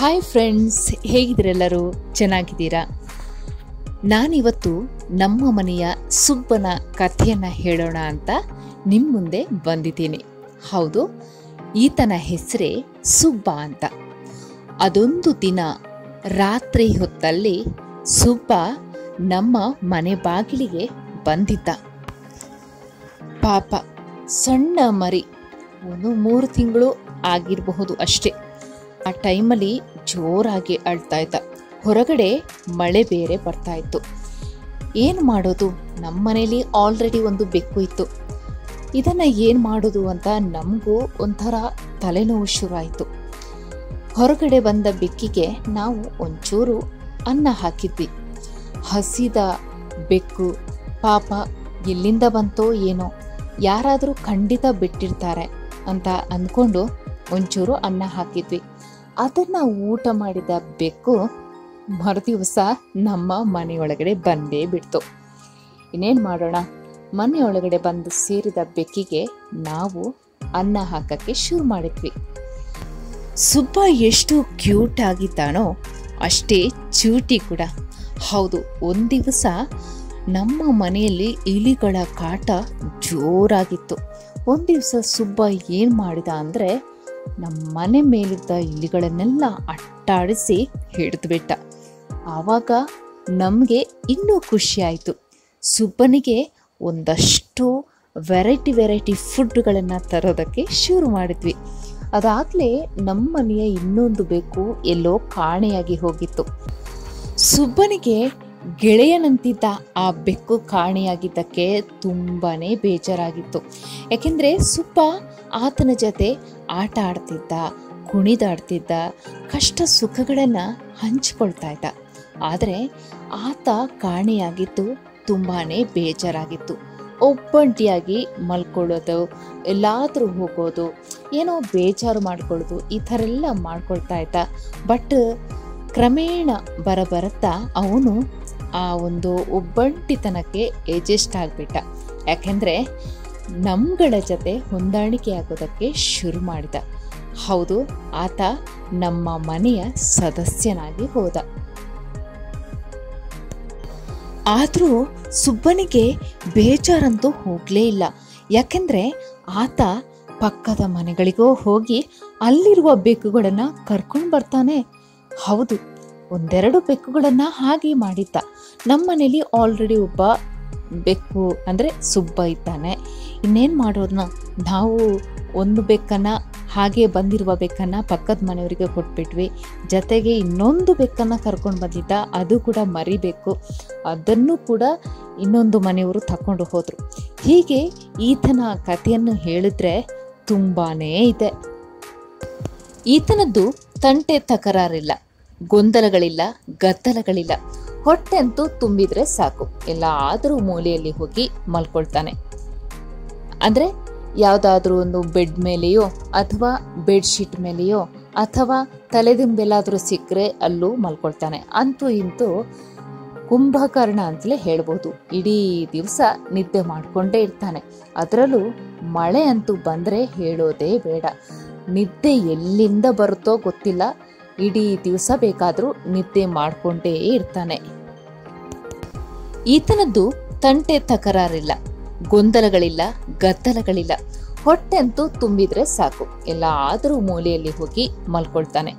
hi friends ಹೇಗಿದ್ದೀರೆಲ್ಲರೂ ಚೆನ್ನಾಗಿದ್ದೀರಾ ನಾನಿವತ್ತು ನಮ್ಮ ಮನೆಯ ಸುಬ್ಬನ ಕಥೆಯನ್ನು ಹೇಳೋಣ ಅಂತ ನಿಮ್ಮ ಮುಂದೆ ಬಂದಿದ್ದೀನಿ ಹೌದು ಈತನ ಹೆಸರೇ ಸುಬ್ಬ ಅಂತ ಅದೊಂದು ದಿನ ರಾತ್ರಿ ಹೊತ್ತಲ್ಲಿ ಸುಬ್ಬ ನಮ್ಮ ಮನೆ ಬಾಗಿಲಿಗೆ ಬಂದಿದ್ದ ಪಾಪ ಸಣ್ಣ ಮರಿ ಒಂದು ಮೂರು ತಿಂಗಳು ಆಗಿರಬಹುದು ಅಷ್ಟೇ ಆ ಟೈಮಲ್ಲಿ ಜೋರಾಗಿ ಅಳ್ತಾ ಇದ್ದ ಹೊರಗಡೆ ಮಳೆ ಬೇರೆ ಬರ್ತಾ ಇತ್ತು ಏನು ಮಾಡೋದು ನಮ್ಮ ಮನೇಲಿ ಆಲ್ರೆಡಿ ಒಂದು ಬೆಕ್ಕು ಇತ್ತು ಇದನ್ನು ಏನು ಮಾಡೋದು ಅಂತ ನಮಗೂ ಒಂಥರ ತಲೆನೋವು ಶುರುವಾಯಿತು ಹೊರಗಡೆ ಬಂದ ಬೆಕ್ಕಿಗೆ ನಾವು ಒಂಚೂರು ಅನ್ನ ಹಾಕಿದ್ವಿ ಹಸಿದ ಬೆಕ್ಕು ಪಾಪ ಎಲ್ಲಿಂದ ಬಂತೋ ಏನೋ ಯಾರಾದರೂ ಖಂಡಿತ ಬಿಟ್ಟಿರ್ತಾರೆ ಅಂತ ಅಂದ್ಕೊಂಡು ಒಂಚೂರು ಅನ್ನ ಹಾಕಿದ್ವಿ ಅದನ್ನು ಊಟ ಮಾಡಿದ ಬೆಕ್ಕು ಮರುದಿವಸ ನಮ್ಮ ಮನೆಯೊಳಗಡೆ ಬಂದೇ ಬಿಡ್ತು ಇನ್ನೇನು ಮಾಡೋಣ ಮನೆಯೊಳಗಡೆ ಬಂದು ಸೇರಿದ ಬೆಕ್ಕಿಗೆ ನಾವು ಅನ್ನ ಹಾಕಕ್ಕೆ ಶುರು ಮಾಡಿದ್ವಿ ಸುಬ್ಬ ಎಷ್ಟು ಕ್ಯೂಟ್ ಆಗಿದ್ದಾನೋ ಅಷ್ಟೇ ಚೂಟಿ ಕೂಡ ಹೌದು ಒಂದು ದಿವಸ ನಮ್ಮ ಮನೆಯಲ್ಲಿ ಇಲಿಗಳ ಕಾಟ ಜೋರಾಗಿತ್ತು ಒಂದು ದಿವಸ ಸುಬ್ಬ ಏನು ಮಾಡಿದ ಅಂದರೆ ನಮ್ಮ ಮನೆ ಮೇಲಿದ್ದ ಇಲಿಗಳನ್ನೆಲ್ಲ ಅಟ್ಟಾಡಿಸಿ ಹಿಡಿದ್ಬಿಟ್ಟ ಆವಾಗ ನಮಗೆ ಇನ್ನೂ ಖುಷಿ ಆಯಿತು ಸುಬ್ಬನಿಗೆ ಒಂದಷ್ಟು ವೆರೈಟಿ ವೆರೈಟಿ ಫುಡ್ಗಳನ್ನು ತರೋದಕ್ಕೆ ಶುರು ಮಾಡಿದ್ವಿ ಅದಾಗಲೇ ನಮ್ಮ ಮನೆಯ ಇನ್ನೊಂದು ಬೇಕು ಎಲ್ಲೋ ಕಾಣೆಯಾಗಿ ಹೋಗಿತ್ತು ಸುಬ್ಬನಿಗೆ ಗೆಳೆಯನಂತಿದ್ದ ಆ ಬೆಕ್ಕು ಕಾಣೆಯಾಗಿದ್ದಕ್ಕೆ ತುಂಬಾ ಬೇಜಾರಾಗಿತ್ತು ಯಾಕೆಂದರೆ ಸುಬ್ಬ ಆತನ ಜೊತೆ ಆಟ ಆಡ್ತಿದ್ದ ಕುಣಿದಾಡ್ತಿದ್ದ ಕಷ್ಟ ಸುಖಗಳನ್ನು ಹಂಚಿಕೊಳ್ತಾ ಇದ್ದ ಆದರೆ ಆತ ಕಾಣೆಯಾಗಿದ್ದು ತುಂಬಾ ಬೇಜಾರಾಗಿತ್ತು ಒಬ್ಬಂಟಿಯಾಗಿ ಮಲ್ಕೊಳ್ಳೋದು ಎಲ್ಲಾದರೂ ಹೋಗೋದು ಏನೋ ಬೇಜಾರು ಮಾಡ್ಕೊಳ್ಳೋದು ಈ ಥರ ಎಲ್ಲ ಮಾಡ್ಕೊಳ್ತಾ ಇದ್ದ ಬಟ್ ಕ್ರಮೇಣ ಬರಬರುತ್ತಾ ಅವನು ಆ ಒಂದು ಒಬ್ಬಂಟಿತನಕ್ಕೆ ಎಜೆಸ್ಟ್ ಆಗಿಬಿಟ್ಟ ಯಾಕೆಂದರೆ ನಮ್ಗಳ ಜೊತೆ ಹೊಂದಾಣಿಕೆ ಆಗೋದಕ್ಕೆ ಶುರು ಮಾಡಿದ ಹೌದು ಆತ ನಮ್ಮ ಮನೆಯ ಸದಸ್ಯನಾಗಿ ಹೋದ ಆದರೂ ಸುಬ್ಬನಿಗೆ ಬೇಜಾರಂತೂ ಹೋಗಲೇ ಇಲ್ಲ ಯಾಕೆಂದರೆ ಆತ ಪಕ್ಕದ ಮನೆಗಳಿಗೋ ಹೋಗಿ ಅಲ್ಲಿರುವ ಬೆಕ್ಕುಗಳನ್ನು ಕರ್ಕೊಂಡು ಬರ್ತಾನೆ ಹೌದು ಒಂದೆರಡು ಬೆಕ್ಕುಗಳನ್ನು ಹಾಗೆ ಮಾಡಿದ್ದ ನಮ್ಮ ಮನೇಲಿ ಆಲ್ರೆಡಿ ಒಬ್ಬ ಬೆಕ್ಕು ಅಂದರೆ ಸುಬ್ಬ ಇದ್ದಾನೆ ಇನ್ನೇನು ಮಾಡೋದನ್ನ ನಾವು ಒಂದು ಬೆಕ್ಕನ್ನು ಹಾಗೆ ಬಂದಿರುವ ಬೆಕ್ಕನ್ನು ಪಕ್ಕದ ಮನೆಯವರಿಗೆ ಕೊಟ್ಬಿಟ್ವಿ ಜೊತೆಗೆ ಇನ್ನೊಂದು ಬೆಕ್ಕನ್ನು ಕರ್ಕೊಂಡು ಬಂದಿದ್ದ ಅದು ಕೂಡ ಮರಿಬೇಕು ಅದನ್ನು ಕೂಡ ಇನ್ನೊಂದು ಮನೆಯವರು ತಗೊಂಡು ಹೋದರು ಹೀಗೆ ಈತನ ಕಥೆಯನ್ನು ಹೇಳಿದ್ರೆ ತುಂಬಾ ಇದೆ ಈತನದ್ದು ತಂಟೆ ತಕರಾರಿಲ್ಲ ಗೊಂದಲಗಳಿಲ್ಲ ಗದ್ದಲಗಳಿಲ್ಲ ಹೊಟ್ಟೆ ಅಂತೂ ತುಂಬಿದ್ರೆ ಸಾಕು ಎಲ್ಲಾದರೂ ಮೂಲೆಯಲ್ಲಿ ಹೋಗಿ ಮಲ್ಕೊಳ್ತಾನೆ ಅಂದರೆ ಯಾವುದಾದ್ರೂ ಒಂದು ಬೆಡ್ ಮೇಲೆಯೋ ಅಥವಾ ಬೆಡ್ಶೀಟ್ ಮೇಲೆಯೋ ಅಥವಾ ತಲೆದಿಂಬೆಲ್ಲಾದರೂ ಸಿಕ್ಕರೆ ಅಲ್ಲೂ ಮಲ್ಕೊಳ್ತಾನೆ ಅಂತೂ ಇಂತೂ ಕುಂಭಕರ್ಣ ಅಂತಲೇ ಹೇಳ್ಬೋದು ಇಡೀ ದಿವಸ ನಿದ್ದೆ ಮಾಡಿಕೊಂಡೇ ಇರ್ತಾನೆ ಅದರಲ್ಲೂ ಮಳೆ ಅಂತೂ ಬಂದರೆ ಹೇಳೋದೇ ಬೇಡ ನಿದ್ದೆ ಎಲ್ಲಿಂದ ಬರುತ್ತೋ ಗೊತ್ತಿಲ್ಲ ಇಡೀ ದಿವಸ ಬೇಕಾದರೂ ನಿದ್ದೆ ಮಾಡಿಕೊಂಡೇ ಇರ್ತಾನೆ ಈತನದ್ದು ತಂಟೆ ತಕರಾರಿಲ್ಲ ಗೊಂದಲಗಳಿಲ್ಲ ಗದ್ದಲಗಳಿಲ್ಲ ಹೊಟ್ಟೆ ಅಂತೂ ತುಂಬಿದ್ರೆ ಸಾಕು ಎಲ್ಲಾದರೂ ಮೂಲೆಯಲ್ಲಿ ಹೋಗಿ ಮಲ್ಕೊಳ್ತಾನೆ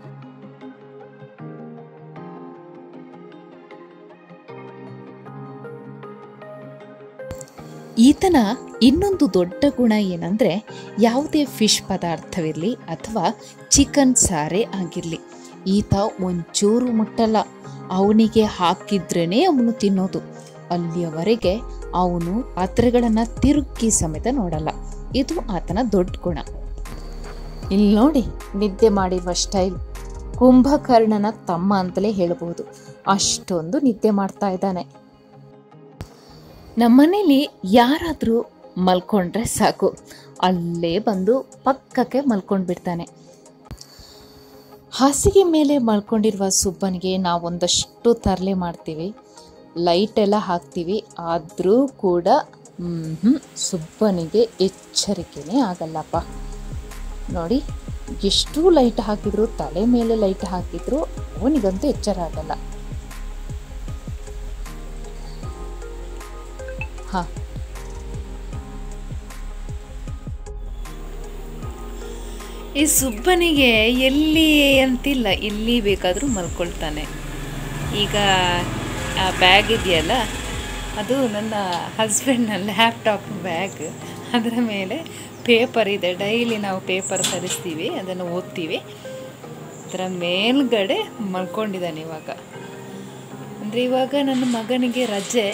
ಈತನ ಇನ್ನೊಂದು ದೊಡ್ಡ ಗುಣ ಏನಂದರೆ ಯಾವುದೇ ಫಿಶ್ ಪದಾರ್ಥವಿರಲಿ ಅಥವಾ ಚಿಕನ್ ಸಾರೇ ಆಗಿರಲಿ ಈತ ಒಂಚೂರು ಮುಟ್ಟಲ್ಲ ಅವನಿಗೆ ಹಾಕಿದ್ರೇ ಅವನು ತಿನ್ನೋದು ಅಲ್ಲಿಯವರೆಗೆ ಅವನು ಪಾತ್ರೆಗಳನ್ನು ತಿರುಗಿ ಸಮೇತ ನೋಡಲ್ಲ ಇದು ಆತನ ದೊಡ್ಡ ಗುಣ ಇಲ್ಲಿ ನೋಡಿ ನಿದ್ದೆ ಮಾಡಿರುವ ಸ್ಟೈಲ್ ಕುಂಭಕರ್ಣನ ತಮ್ಮ ಅಂತಲೇ ಹೇಳಬಹುದು ಅಷ್ಟೊಂದು ನಿದ್ದೆ ಮಾಡ್ತಾ ಇದ್ದಾನೆ ನಮ್ಮನೇಲಿ ಯಾರಾದರೂ ಮಲ್ಕೊಂಡ್ರೆ ಸಾಕು ಅಲ್ಲೇ ಬಂದು ಪಕ್ಕಕ್ಕೆ ಮಲ್ಕೊಂಡು ಬಿಡ್ತಾನೆ ಹಾಸಿಗೆ ಮೇಲೆ ಮಲ್ಕೊಂಡಿರುವ ಸುಬ್ಬನಿಗೆ ನಾವೊಂದಷ್ಟು ತರಲೆ ಮಾಡ್ತೀವಿ ಲೈಟ್ ಎಲ್ಲ ಹಾಕ್ತೀವಿ ಆದರೂ ಕೂಡ ಹ್ಮ್ ಸುಬ್ಬನಿಗೆ ಎಚ್ಚರಿಕೆನೇ ಆಗಲ್ಲಪ್ಪ ನೋಡಿ ಎಷ್ಟು ಲೈಟ್ ಹಾಕಿದ್ರು ತಲೆ ಮೇಲೆ ಲೈಟ್ ಹಾಕಿದ್ರು ಅವನಿಗಂತೂ ಎಚ್ಚರ ಆಗಲ್ಲ ಹಾ ಈ ಸುಬ್ಬನಿಗೆ ಎಲ್ಲಿ ಅಂತಿಲ್ಲ ಎಲ್ಲಿ ಬೇಕಾದರೂ ಮಲ್ಕೊಳ್ತಾನೆ ಈಗ ಆ ಬ್ಯಾಗ್ ಇದೆಯಲ್ಲ ಅದು ನನ್ನ ಹಸ್ಬೆಂಡ್ನ ಲ್ಯಾಪ್ಟಾಪ್ ಬ್ಯಾಗ್ ಅದರ ಮೇಲೆ ಪೇಪರ್ ಇದೆ ಡೈಲಿ ನಾವು ಪೇಪರ್ ತರಿಸ್ತೀವಿ ಅದನ್ನು ಓದ್ತೀವಿ ಅದರ ಮೇಲ್ಗಡೆ ಮಲ್ಕೊಂಡಿದ್ದಾನೆ ಇವಾಗ ಅಂದರೆ ಇವಾಗ ನನ್ನ ಮಗನಿಗೆ ರಜೆ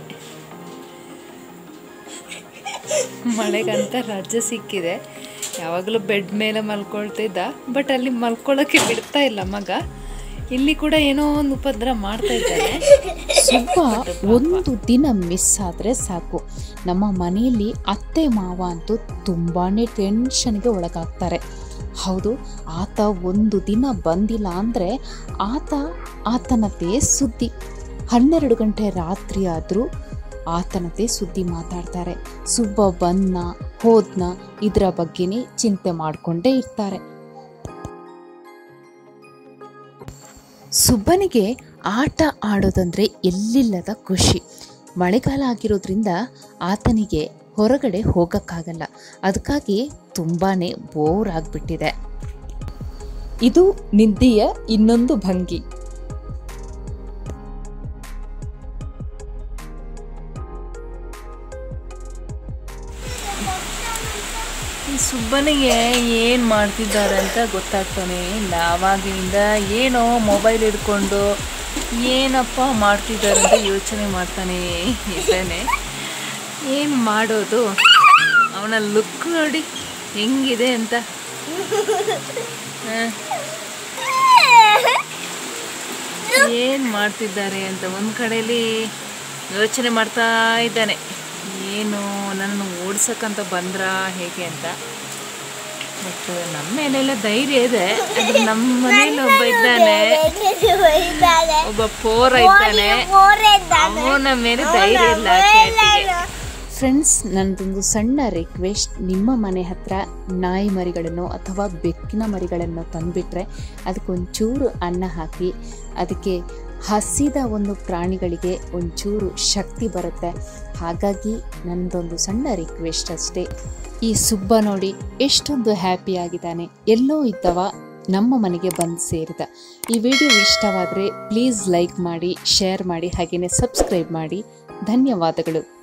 ಮಳೆಗಂತ ರಜೆ ಸಿಕ್ಕಿದೆ ಯಾವಾಗಲೂ ಬೆಡ್ ಮೇಲೆ ಮಲ್ಕೊಳ್ತಿದ್ದ ಬಟ್ ಅಲ್ಲಿ ಮಲ್ಕೊಳ್ಳೋಕ್ಕೆ ಬಿಡ್ತಾ ಇಲ್ಲ ಮಗ ಇಲ್ಲಿ ಕೂಡ ಏನೋ ಒಂದು ಉಪದ್ರ ಮಾಡ್ತಾ ಇದ್ದಾನೆ ಸುಬ್ಬ ಒಂದು ದಿನ ಮಿಸ್ ಆದರೆ ಸಾಕು ನಮ್ಮ ಮನೆಯಲ್ಲಿ ಅತ್ತೆ ಮಾವ ಅಂತೂ ತುಂಬಾನೇ ಟೆನ್ಷನ್ಗೆ ಒಳಗಾಗ್ತಾರೆ ಹೌದು ಆತ ಒಂದು ದಿನ ಬಂದಿಲ್ಲ ಅಂದರೆ ಆತ ಆತನದೇ ಸುದ್ದಿ ಹನ್ನೆರಡು ಗಂಟೆ ರಾತ್ರಿ ಆದರೂ ಆತನದೇ ಸುದ್ದಿ ಮಾತಾಡ್ತಾರೆ ಸುಬ್ಬ ಬಂದ್ನ ಹೋದ್ನ ಇದರ ಬಗ್ಗೆನೇ ಚಿಂತೆ ಮಾಡಿಕೊಂಡೇ ಇರ್ತಾರೆ ಸುಬ್ಬನಿಗೆ ಆಟ ಆಡೋದಂದ್ರೆ ಎಲ್ಲಿಲ್ಲದ ಖುಷಿ ಮಳೆಗಾಲ ಆಗಿರೋದ್ರಿಂದ ಆತನಿಗೆ ಹೊರಗಡೆ ಹೋಗಕ್ಕಾಗಲ್ಲ ಅದಕ್ಕಾಗಿ ತುಂಬಾನೇ ಬೋರ್ ಆಗಿಬಿಟ್ಟಿದೆ ಇದು ನಿದ್ದೆಯ ಇನ್ನೊಂದು ಭಂಗಿ ಈ ಸುಬ್ಬನಿಗೆ ಏನು ಮಾಡ್ತಿದ್ದಾರೆ ಅಂತ ಗೊತ್ತಾಗ್ತಾನೆ ಇಲ್ಲ ಆವಾಗಿನಿಂದ ಏನೋ ಮೊಬೈಲ್ ಹಿಡ್ಕೊಂಡು ಏನಪ್ಪ ಮಾಡ್ತಿದ್ದಾರೆ ಅಂತ ಯೋಚನೆ ಮಾಡ್ತಾನೆ ಇದ್ದಾನೆ ಏನು ಮಾಡೋದು ಅವನ ಲುಕ್ ನೋಡಿ ಹೆಂಗಿದೆ ಅಂತ ಏನು ಮಾಡ್ತಿದ್ದಾರೆ ಅಂತ ಒಂದು ಕಡೆಯಲ್ಲಿ ಯೋಚನೆ ಮಾಡ್ತಾ ಇದ್ದಾನೆ ಏನು ನನ್ನ ಓಡ್ಸಕ್ಕಂತ ಬಂದ್ರಾ ಹೇಗೆ ಅಂತ ಬಟ್ ನಮ್ಮ ಮೇಲೆಲ್ಲ ಧೈರ್ಯ ಇದೆ ಆದ್ರೆ ನಮ್ಮ ಮನೇಲಿ ಒಬ್ಬ ಇದ್ದಾನೆ ಒಬ್ಬ ಪೋರ ಇದ್ದಾನೆ ಅವನ ಮೇಲೆ ಧೈರ್ಯ ಇಲ್ಲ ಕ್ಯಾಟಿಗೆ ಫ್ರೆಂಡ್ಸ್ ನನ್ನದೊಂದು ಸಣ್ಣ ರಿಕ್ವೆಸ್ಟ್ ನಿಮ್ಮ ಮನೆ ಹತ್ರ ನಾಯಿ ಮರಿಗಳನ್ನು ಅಥವಾ ಬೆಕ್ಕಿನ ಮರಿಗಳನ್ನು ತಂದುಬಿಟ್ರೆ ಅದಕ್ಕೊಂಚೂರು ಅನ್ನ ಹಾಕಿ ಅದಕ್ಕೆ ಹಸಿದ ಒಂದು ಪ್ರಾಣಿಗಳಿಗೆ ಒಂಚೂರು ಶಕ್ತಿ ಬರುತ್ತೆ ಹಾಗಾಗಿ ನನ್ನದೊಂದು ಸಣ್ಣ ರಿಕ್ವೆಸ್ಟ್ ಅಷ್ಟೇ ಈ ಸುಬ್ಬ ನೋಡಿ ಎಷ್ಟೊಂದು ಹ್ಯಾಪಿ ಆಗಿದ್ದಾನೆ ಎಲ್ಲೋ ಇದ್ದವ ನಮ್ಮ ಮನೆಗೆ ಬಂದು ಸೇರಿದ ಈ ವಿಡಿಯೋ ಇಷ್ಟವಾದರೆ ಪ್ಲೀಸ್ ಲೈಕ್ ಮಾಡಿ ಶೇರ್ ಮಾಡಿ ಹಾಗೆಯೇ ಸಬ್ಸ್ಕ್ರೈಬ್ ಮಾಡಿ ಧನ್ಯವಾದಗಳು